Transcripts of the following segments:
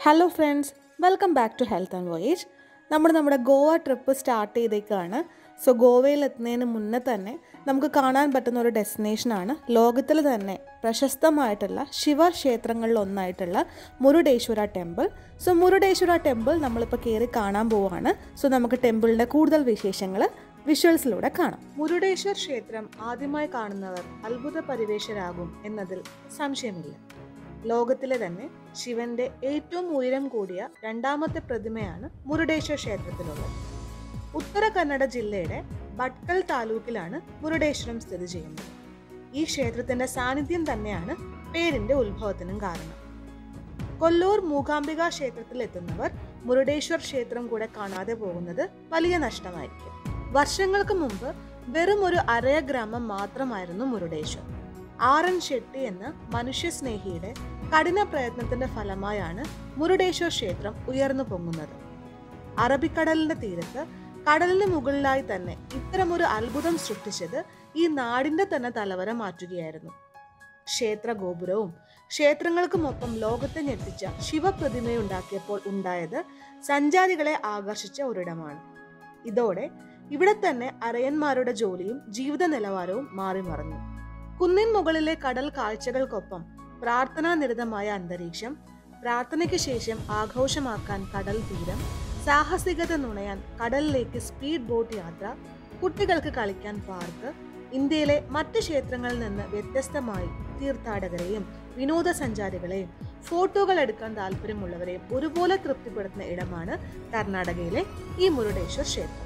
hello friends welcome back to health and voyage നമ്മൾ നമ്മുടെ Goa trip start ചെയ്തേക്കാണ് so ഗോവയിൽ എത്തുന്നതിന് മുന്നേ തന്നെ നമുക്ക് കാണാൻ പറ്റുന്ന ഒരു ഡെസ്റ്റിനേഷനാണ് ലോകത്തിൽ തന്നെ പ്രശസ്തമായിട്ടുള്ള ശിവക്ഷേത്രങ്ങളിൽ ഒന്നായിട്ടുള്ള Murudeshwar temple so Murudeshwar temple നമ്മളിപ്പോൾ കയറി കാണാൻ പോവുകയാണ് സോ നമുക്ക് ടെമ്പിളിൻ്റെ കൂടുതൽ വിശേഷങ്ങൾ വിഷ്വൽസിലൂടെ കാണാം മുരുടേശ്വർ ക്ഷേത്രം ആദ്യമായി കാണുന്നവർ അത്ഭുത പരിവേഷരാകും എന്നതിൽ സംശയമില്ല ലോകത്തിലെ തന്നെ ശിവന്റെ ഏറ്റവും ഉയരം കൂടിയ രണ്ടാമത്തെ പ്രതിമയാണ് മുരുടേശ്വർ ക്ഷേത്രത്തിലുള്ളത് ഉത്തര കന്നഡ ജില്ലയുടെ ഭട്കൽ താലൂക്കിലാണ് മുരുടേശ്വരം സ്ഥിതി ചെയ്യുന്നത് ഈ ക്ഷേത്രത്തിന്റെ സാന്നിധ്യം തന്നെയാണ് പേരിന്റെ ഉത്ഭവത്തിനും കാരണം കൊല്ലൂർ മൂകാംബിക ക്ഷേത്രത്തിൽ എത്തുന്നവർ മുരുടേശ്വർ ക്ഷേത്രം കൂടെ കാണാതെ പോകുന്നത് വലിയ നഷ്ടമായിരിക്കും വർഷങ്ങൾക്ക് മുമ്പ് വെറും ഒരു അരയ ഗ്രാമം മാത്രമായിരുന്നു മുരുടേശ്വർ ആർ എൻ ഷെട്ടി എന്ന മനുഷ്യസ്നേഹിയുടെ കഠിന പ്രയത്നത്തിന്റെ ഫലമായാണ് മുരുടേശ്വർ ക്ഷേത്രം ഉയർന്നു പൊങ്ങുന്നത് അറബിക്കടലിന്റെ തീരത്ത് കടലിന് മുകളിലായി തന്നെ ഇത്തരമൊരു അത്ഭുതം സൃഷ്ടിച്ചത് ഈ നാടിന്റെ തന്നെ തലവര മാറ്റുകയായിരുന്നു ക്ഷേത്ര ഗോപുരവും ക്ഷേത്രങ്ങൾക്കുമൊപ്പം ലോകത്തെ ഞെട്ടിച്ച ശിവപ്രതിമയുണ്ടാക്കിയപ്പോൾ ഉണ്ടായത് സഞ്ചാരികളെ ആകർഷിച്ച ഒരിടമാണ് ഇതോടെ ഇവിടെ തന്നെ അരയന്മാരുടെ ജോലിയും ജീവിത നിലവാരവും മാറി മറഞ്ഞു കുന്നിൻ മുകളിലെ കടൽ കാഴ്ചകൾക്കൊപ്പം പ്രാർത്ഥനാ നിരതമായ അന്തരീക്ഷം പ്രാർത്ഥനയ്ക്ക് ശേഷം ആഘോഷമാക്കാൻ കടൽ തീരം സാഹസികത നുണയാൻ കടലിലേക്ക് സ്പീഡ് ബോട്ട് യാത്ര കുട്ടികൾക്ക് കളിക്കാൻ പാർക്ക് ഇന്ത്യയിലെ മറ്റ് ക്ഷേത്രങ്ങളിൽ നിന്ന് വ്യത്യസ്തമായി തീർത്ഥാടകരെയും വിനോദസഞ്ചാരികളെയും ഫോട്ടോകൾ എടുക്കാൻ താല്പര്യമുള്ളവരെയും ഒരുപോലെ തൃപ്തിപ്പെടുത്തുന്ന ഇടമാണ് കർണാടകയിലെ ഈ മുരുടേശ്വർ ക്ഷേത്രം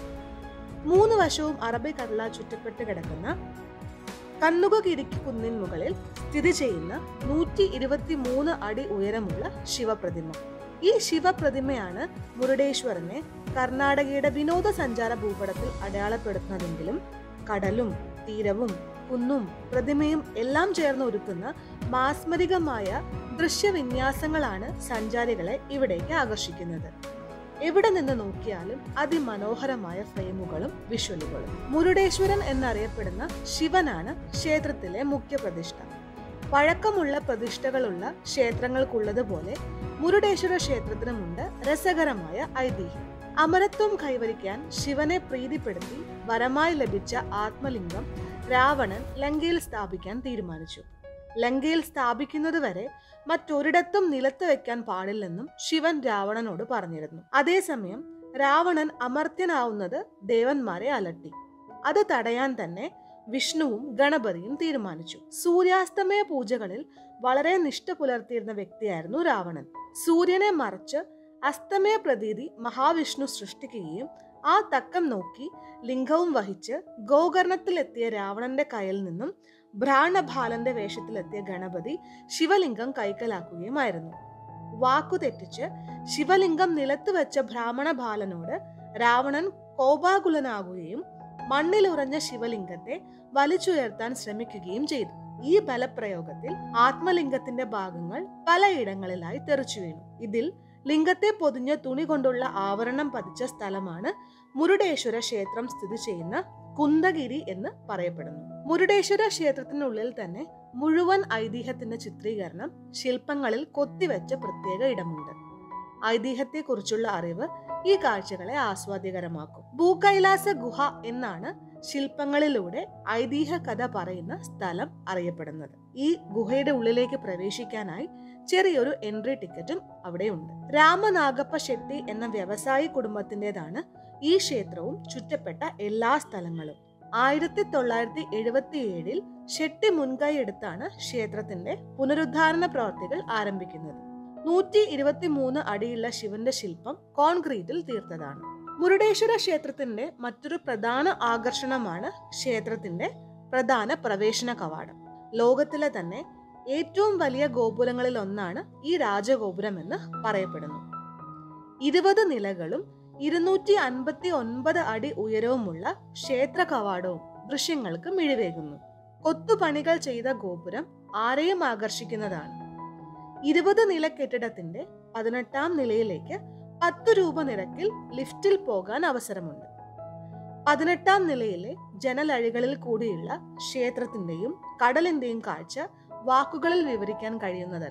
മൂന്ന് വശവും അറബി കടലാൽ ചുറ്റപ്പെട്ട് കിടക്കുന്ന കന്നുകകിരിക്ക് കുന്നിൻ മുകളിൽ സ്ഥിതി ചെയ്യുന്ന നൂറ്റി ഇരുപത്തി മൂന്ന് അടി ഉയരമുള്ള ശിവപ്രതിമ ഈ ശിവപ്രതിമയാണ് മുരുടേശ്വരനെ കർണാടകയുടെ വിനോദസഞ്ചാര ഭൂപടത്തിൽ അടയാളപ്പെടുത്തുന്നതെങ്കിലും കടലും തീരവും കുന്നും പ്രതിമയും എല്ലാം ചേർന്ന് ഒരുക്കുന്ന മാസ്മരികമായ ദൃശ്യവിന്യാസങ്ങളാണ് സഞ്ചാരികളെ ഇവിടേക്ക് ആകർഷിക്കുന്നത് എവിടെ നിന്ന് നോക്കിയാലും അതിമനോഹരമായ ഫ്രെയിമുകളും വിഷ്വലുകളും മുരുടേശ്വരൻ എന്നറിയപ്പെടുന്ന ശിവനാണ് ക്ഷേത്രത്തിലെ മുഖ്യ പ്രതിഷ്ഠ പഴക്കമുള്ള പ്രതിഷ്ഠകളുള്ള ക്ഷേത്രങ്ങൾക്കുള്ളതുപോലെ മുരുടേശ്വര ക്ഷേത്രത്തിനുമുണ്ട് രസകരമായ ഐതിഹ്യം അമരത്വം കൈവരിക്കാൻ ശിവനെ പ്രീതിപ്പെടുത്തി വരമായി ലഭിച്ച ആത്മലിംഗം രാവണൻ ലങ്കയിൽ സ്ഥാപിക്കാൻ തീരുമാനിച്ചു ലങ്കയിൽ സ്ഥാപിക്കുന്നതുവരെ മറ്റൊരിടത്തും നിലത്ത് വെക്കാൻ പാടില്ലെന്നും ശിവൻ രാവണനോട് പറഞ്ഞിരുന്നു അതേസമയം രാവണൻ അമർത്യനാവുന്നത് ദേവന്മാരെ അലട്ടി അത് തടയാൻ തന്നെ വിഷ്ണുവും ഗണപതിയും തീരുമാനിച്ചു സൂര്യാസ്തമയ പൂജകളിൽ വളരെ നിഷ്ഠ പുലർത്തിയിരുന്ന വ്യക്തിയായിരുന്നു രാവണൻ സൂര്യനെ മറച്ച് അസ്തമയ പ്രതീതി മഹാവിഷ്ണു സൃഷ്ടിക്കുകയും ആ തക്കം നോക്കി ലിംഗവും വഹിച്ച് ഗോകർണത്തിലെത്തിയ രാവണന്റെ കയ്യിൽ നിന്നും ഭ്രാണഭാലന്റെ വേഷത്തിലെത്തിയ ഗണപതി ശിവലിംഗം കൈക്കലാക്കുകയുമായിരുന്നു വാക്കു തെറ്റിച്ച് ശിവലിംഗം നിലത്ത് വെച്ച ബ്രാഹ്മണ ബാലനോട് രാവണൻ കോപാകുലനാകുകയും മണ്ണിലുറഞ്ഞ ശിവലിംഗത്തെ വലിച്ചുയർത്താൻ ശ്രമിക്കുകയും ചെയ്തു ഈ ബലപ്രയോഗത്തിൽ ആത്മലിംഗത്തിന്റെ ഭാഗങ്ങൾ പലയിടങ്ങളിലായി തെറിച്ചു വീണു ഇതിൽ ലിംഗത്തെ പൊതിഞ്ഞ തുണി കൊണ്ടുള്ള ആവരണം പതിച്ച സ്ഥലമാണ് മുരുടേശ്വര ക്ഷേത്രം സ്ഥിതി ചെയ്യുന്ന കുന്തഗിരി എന്ന് പറയപ്പെടുന്നു മുരുടേശ്വര ക്ഷേത്രത്തിനുള്ളിൽ തന്നെ മുഴുവൻ ഐതിഹ്യത്തിന്റെ ചിത്രീകരണം ശില്പങ്ങളിൽ കൊത്തിവെച്ച പ്രത്യേക ഇടമുണ്ട് ഐതിഹ്യത്തെക്കുറിച്ചുള്ള അറിവ് ഈ കാഴ്ചകളെ ആസ്വാദ്യകരമാക്കും ഭൂകൈലാസ ഗുഹ എന്നാണ് ശില്പങ്ങളിലൂടെ ഐതിഹ്യ കഥ പറയുന്ന സ്ഥലം അറിയപ്പെടുന്നത് ഈ ഗുഹയുടെ ഉള്ളിലേക്ക് പ്രവേശിക്കാനായി ചെറിയൊരു എൻട്രി ടിക്കറ്റും അവിടെയുണ്ട് രാമനാഗപ്പ ഷെട്ടി എന്ന വ്യവസായി കുടുംബത്തിൻ്റെതാണ് ഈ ക്ഷേത്രവും ചുറ്റപ്പെട്ട എല്ലാ സ്ഥലങ്ങളും ആയിരത്തി തൊള്ളായിരത്തി എഴുപത്തി ഏഴിൽ ഷെട്ടി മുൻകൈ എടുത്താണ് ക്ഷേത്രത്തിന്റെ പുനരുദ്ധാരണ പ്രവർത്തികൾ ആരംഭിക്കുന്നത് നൂറ്റി ഇരുപത്തി മൂന്ന് അടിയുള്ള ശിവന്റെ ശില്പം കോൺക്രീറ്റിൽ തീർത്തതാണ് മുരുടേശ്വര ക്ഷേത്രത്തിന്റെ മറ്റൊരു പ്രധാന ആകർഷണമാണ് ക്ഷേത്രത്തിന്റെ പ്രധാന പ്രവേശന കവാടം ലോകത്തിലെ തന്നെ ഏറ്റവും വലിയ ഗോപുരങ്ങളിൽ ഒന്നാണ് ഈ രാജഗോപുരം എന്ന് പറയപ്പെടുന്നു ഇരുപത് നിലകളും ഇരുന്നൂറ്റി അൻപത്തി ഒൻപത് അടി ഉയരവുമുള്ള ക്ഷേത്ര കവാടവും ദൃശ്യങ്ങൾക്ക് മിഴിവേകുന്നു കൊത്തുപണികൾ ചെയ്ത ഗോപുരം ആരെയും ആകർഷിക്കുന്നതാണ് ഇരുപത് നില കെട്ടിടത്തിന്റെ പതിനെട്ടാം നിലയിലേക്ക് പത്ത് രൂപ നിരക്കിൽ ലിഫ്റ്റിൽ പോകാൻ അവസരമുണ്ട് പതിനെട്ടാം നിലയിലെ ജനലഴികളിൽ കൂടിയുള്ള ക്ഷേത്രത്തിന്റെയും കടലിന്റെയും കാഴ്ച വാക്കുകളിൽ വിവരിക്കാൻ കഴിയുന്നതല്ല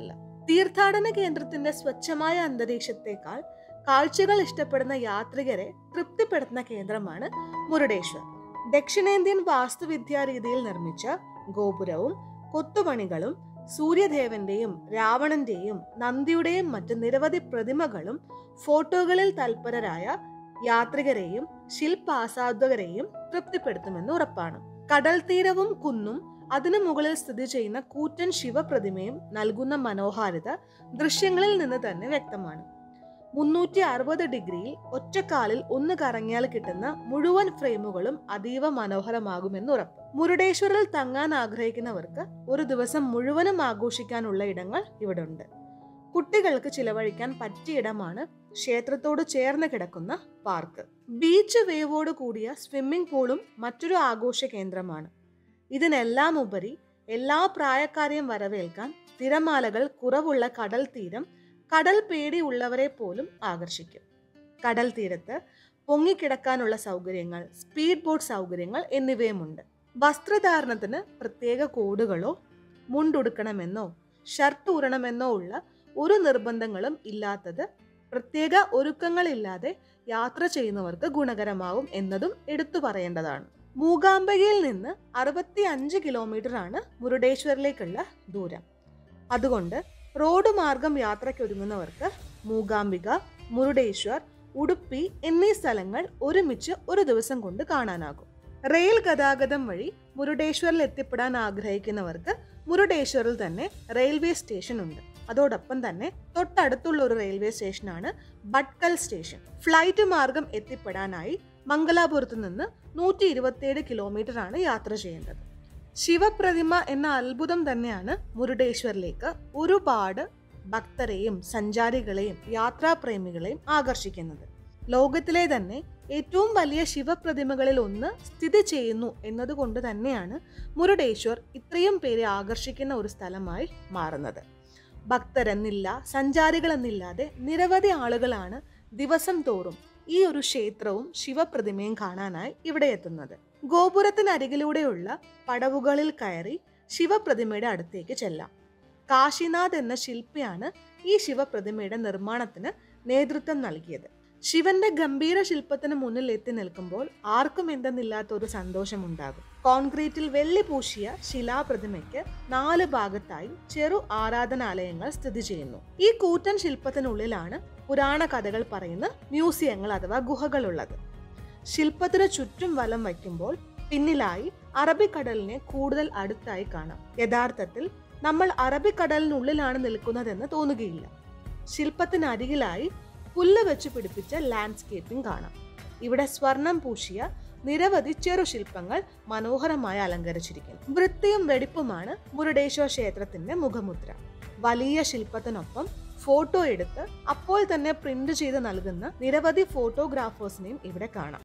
തീർത്ഥാടന കേന്ദ്രത്തിന്റെ സ്വച്ഛമായ അന്തരീക്ഷത്തെക്കാൾ കാഴ്ചകൾ ഇഷ്ടപ്പെടുന്ന യാത്രികരെ തൃപ്തിപ്പെടുത്തുന്ന കേന്ദ്രമാണ് മുരുടേശ്വർ ദക്ഷിണേന്ത്യൻ വാസ്തുവിദ്യാ രീതിയിൽ നിർമ്മിച്ച ഗോപുരവും കൊത്തുപണികളും സൂര്യദേവന്റെയും രാവണന്റെയും നന്ദിയുടെയും മറ്റ് നിരവധി പ്രതിമകളും ഫോട്ടോകളിൽ തൽപരരായ യാത്രികരെയും ശില്പാസാധകരെയും തൃപ്തിപ്പെടുത്തുമെന്ന് ഉറപ്പാണ് കടൽ തീരവും കുന്നും അതിനു മുകളിൽ സ്ഥിതി ചെയ്യുന്ന കൂറ്റൻ ശിവപ്രതിമയും നൽകുന്ന മനോഹാരിത ദൃശ്യങ്ങളിൽ നിന്ന് തന്നെ വ്യക്തമാണ് മുന്നൂറ്റി അറുപത് ഡിഗ്രിയിൽ ഒറ്റക്കാലിൽ ഒന്ന് കറങ്ങിയാൽ കിട്ടുന്ന മുഴുവൻ ഫ്രെയിമുകളും അതീവ മനോഹരമാകുമെന്ന് ഉറപ്പ് മുരുടേശ്വറിൽ തങ്ങാൻ ആഗ്രഹിക്കുന്നവർക്ക് ഒരു ദിവസം മുഴുവനും ആഘോഷിക്കാനുള്ള ഇടങ്ങൾ ഇവിടെ ഉണ്ട് കുട്ടികൾക്ക് ചിലവഴിക്കാൻ പറ്റിയ ഇടമാണ് ക്ഷേത്രത്തോട് ചേർന്ന് കിടക്കുന്ന പാർക്ക് ബീച്ച് വേവോട് കൂടിയ സ്വിമ്മിംഗ് പൂളും മറ്റൊരു ആഘോഷ കേന്ദ്രമാണ് ഇതിനെല്ലാം ഉപരി എല്ലാ പ്രായക്കാരെയും വരവേൽക്കാൻ തിരമാലകൾ കുറവുള്ള കടൽ തീരം കടൽ പേടിയുള്ളവരെ പോലും ആകർഷിക്കും കടൽ തീരത്ത് പൊങ്ങിക്കിടക്കാനുള്ള സൗകര്യങ്ങൾ സ്പീഡ് ബോട്ട് സൗകര്യങ്ങൾ എന്നിവയുമുണ്ട് വസ്ത്രധാരണത്തിന് പ്രത്യേക കോഡുകളോ മുണ്ടുടുക്കണമെന്നോ ഷർട്ട് ഊരണമെന്നോ ഉള്ള ഒരു നിർബന്ധങ്ങളും ഇല്ലാത്തത് പ്രത്യേക ഒരുക്കങ്ങളില്ലാതെ യാത്ര ചെയ്യുന്നവർക്ക് ഗുണകരമാവും എന്നതും എടുത്തു പറയേണ്ടതാണ് മൂകാംബികയിൽ നിന്ന് അറുപത്തി അഞ്ച് കിലോമീറ്റർ ആണ് മുരുടേശ്വറിലേക്കുള്ള ദൂരം അതുകൊണ്ട് റോഡ് മാർഗം യാത്രയ്ക്കൊരുങ്ങുന്നവർക്ക് മൂകാംബിക മുരുടേശ്വർ ഉടുപ്പി എന്നീ സ്ഥലങ്ങൾ ഒരുമിച്ച് ഒരു ദിവസം കൊണ്ട് കാണാനാകും റെയിൽ ഗതാഗതം വഴി മുരുടേശ്വറിൽ എത്തിപ്പെടാൻ ആഗ്രഹിക്കുന്നവർക്ക് മുരുടേശ്വറിൽ തന്നെ റെയിൽവേ സ്റ്റേഷൻ ഉണ്ട് അതോടൊപ്പം തന്നെ തൊട്ടടുത്തുള്ള ഒരു റെയിൽവേ സ്റ്റേഷനാണ് ഭട്കൽ സ്റ്റേഷൻ ഫ്ലൈറ്റ് മാർഗം എത്തിപ്പെടാനായി മംഗലാപുരത്ത് നിന്ന് നൂറ്റി ഇരുപത്തിയേഴ് കിലോമീറ്റർ ആണ് യാത്ര ചെയ്യേണ്ടത് ശിവപ്രതിമ എന്ന അത്ഭുതം തന്നെയാണ് മുരുടേശ്വറിലേക്ക് ഒരുപാട് ഭക്തരെയും സഞ്ചാരികളെയും യാത്രാപ്രേമികളെയും ആകർഷിക്കുന്നത് ലോകത്തിലെ തന്നെ ഏറ്റവും വലിയ ശിവപ്രതിമകളിൽ ഒന്ന് സ്ഥിതി ചെയ്യുന്നു എന്നതുകൊണ്ട് തന്നെയാണ് മുരുടേശ്വർ ഇത്രയും പേരെ ആകർഷിക്കുന്ന ഒരു സ്ഥലമായി മാറുന്നത് ഭക്തരെന്നില്ല സഞ്ചാരികളെന്നില്ലാതെ നിരവധി ആളുകളാണ് ദിവസം തോറും ഈ ഒരു ക്ഷേത്രവും ശിവപ്രതിമയും കാണാനായി ഇവിടെ എത്തുന്നത് ഗോപുരത്തിനരികിലൂടെയുള്ള പടവുകളിൽ കയറി ശിവപ്രതിമയുടെ അടുത്തേക്ക് ചെല്ലാം കാശിനാഥ് എന്ന ശില്പിയാണ് ഈ ശിവപ്രതിമയുടെ നിർമ്മാണത്തിന് നേതൃത്വം നൽകിയത് ശിവന്റെ ഗംഭീര ശില്പത്തിന് മുന്നിൽ എത്തി നിൽക്കുമ്പോൾ ആർക്കും എന്തെന്നില്ലാത്ത ഒരു സന്തോഷമുണ്ടാകും കോൺക്രീറ്റിൽ വെള്ളി പൂശിയ ശിലാപ്രതിമയ്ക്ക് നാല് ഭാഗത്തായി ചെറു ആരാധനാലയങ്ങൾ സ്ഥിതി ചെയ്യുന്നു ഈ കൂറ്റൻ ശില്പത്തിനുള്ളിലാണ് പുരാണ കഥകൾ പറയുന്ന മ്യൂസിയങ്ങൾ അഥവാ ഗുഹകളുള്ളത് ശില്പത്തിന് ചുറ്റും വലം വയ്ക്കുമ്പോൾ പിന്നിലായി അറബിക്കടലിനെ കൂടുതൽ അടുത്തായി കാണാം യഥാർത്ഥത്തിൽ നമ്മൾ അറബിക്കടലിനുള്ളിലാണ് നിൽക്കുന്നതെന്ന് തോന്നുകയില്ല ശില്പത്തിനരികിലായി പുല്ല് വെച്ച് പിടിപ്പിച്ച ലാൻഡ്സ്കേപ്പിംഗ് കാണാം ഇവിടെ സ്വർണം പൂശിയ നിരവധി ചെറു ശില്പങ്ങൾ മനോഹരമായി അലങ്കരിച്ചിരിക്കുന്നു വൃത്തിയും വെടിപ്പുമാണ് മുരുടേശ്വർ ക്ഷേത്രത്തിന്റെ മുഖമുദ്ര വലിയ ശില്പത്തിനൊപ്പം ഫോട്ടോ എടുത്ത് അപ്പോൾ തന്നെ പ്രിന്റ് ചെയ്ത് നൽകുന്ന നിരവധി ഫോട്ടോഗ്രാഫേഴ്സിനെയും ഇവിടെ കാണാം